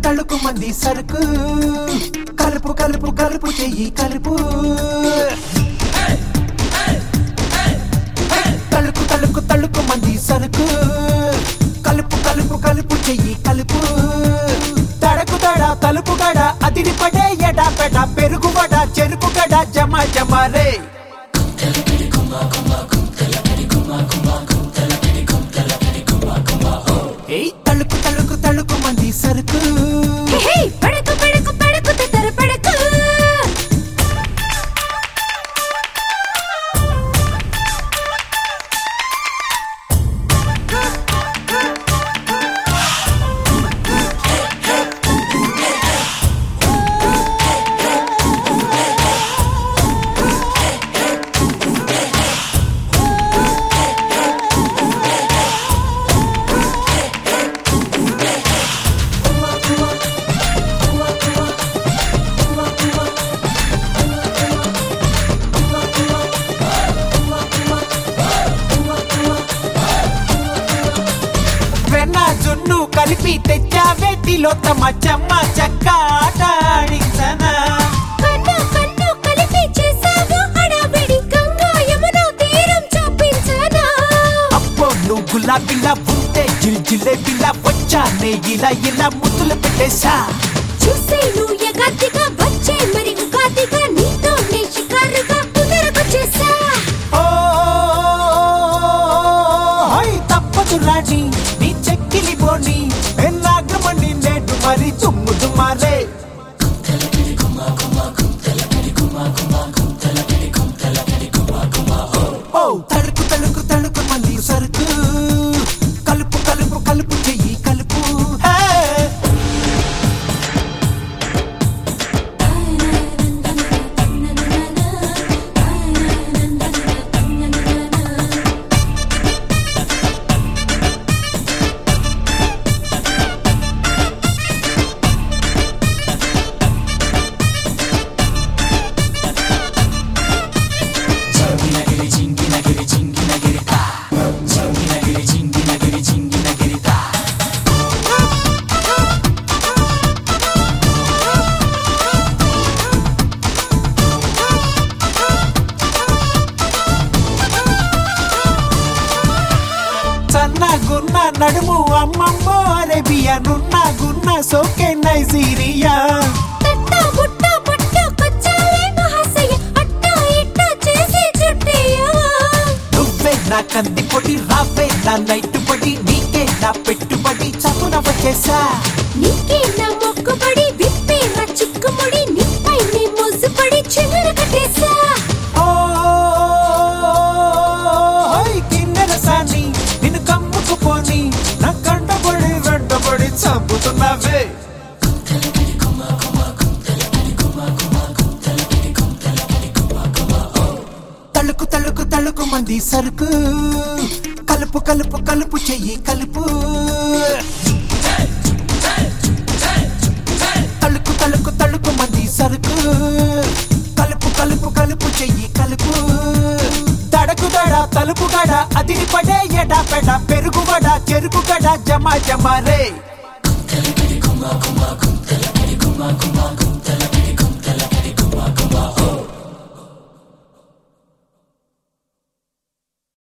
తళుకు మంది సరుకు కలుపు కలుపు కలుపు చెయ్యి కలుపు తళుకు తళుకు తళుకు మంది సరుకు కలుపు కలుపు కలుపు చెయ్యి కలుపు తడకు తడ తలుపు గడ అదిరి పడే ఎడా పెడ పెరుగు వడ చెరుకు గడ జమ జమ రే ఏయ్ తళుకు తళుకు తళుకు మంది సరుకు హే పడకు పడకు పడకు తెతర పడకు వెన్న జున్ను కలిపి తెచ్చావే తిలోత్తమ చెమ్మ చెక్క ఆట ఆడించనా కన్ను కన్ను కలిపి చేసావు హడావిడి గంగా యమున తీరం చూపించనా అప్పో నువ్వు గులాబీలా ఉంటే జిల్ జిలేబీలా వచ్చానే ఇలా ఇలా ముద్దులు పెట్టేశా చూసే నువ్వు ఎగాదిగా వచ్చే మరి ఉగాదిగా నీతో నే షికారుగా కుదరకు చేసా ఓ హై తప్పదు రాణి నీ చెక్కిలి బోని ఎన్నాగమని నేడు మరి తుమ్ము దుమారే ఓ తడుకు తడుకు తడుకు మళ్ళీ సరుకు కలుపు కలుపు కలుపు చెయ్యి కలుపు హే సన్న గున్న నడుము అమ్మమ్మ అరేబియా నున్న గున్న సోకే నైజీరియా తట్ట బుట్ట పట్ట కొచ్చాలే మహాశయ అట్ట ఇట్ట చేసి చుట్టయ్యా నువ్వే నా కంది పొడి రావే నా నైట్ పొడి నీకే నా పెట్టుబడి చదున వచ్చేసా నీకే నా మొక్కుబడి విప్పే నా చిక్కుముడి నీపై నీ మోసుపడి చిగురు కట్టేసా ఓ హోయ్ కిన్నెర సాని నిన్ను కమ్ముకుపోని నా కంటబడి వెంటబడి చంపుతున్నావే తలుకు తలుకు తలుకు మంది సరుకు కలుపు కలుపు కలుపు చెయ్యి కలుపు తలుకు తలుకు తలుకు మంది సరుకు కలుపు కలుపు కలుపు చెయ్యి కలుపు తడకు దడ తలుపు గడ అదిరి పడే ఎడా పెడ పెరుగు వడ చెరుకు గడ జమ జమ రే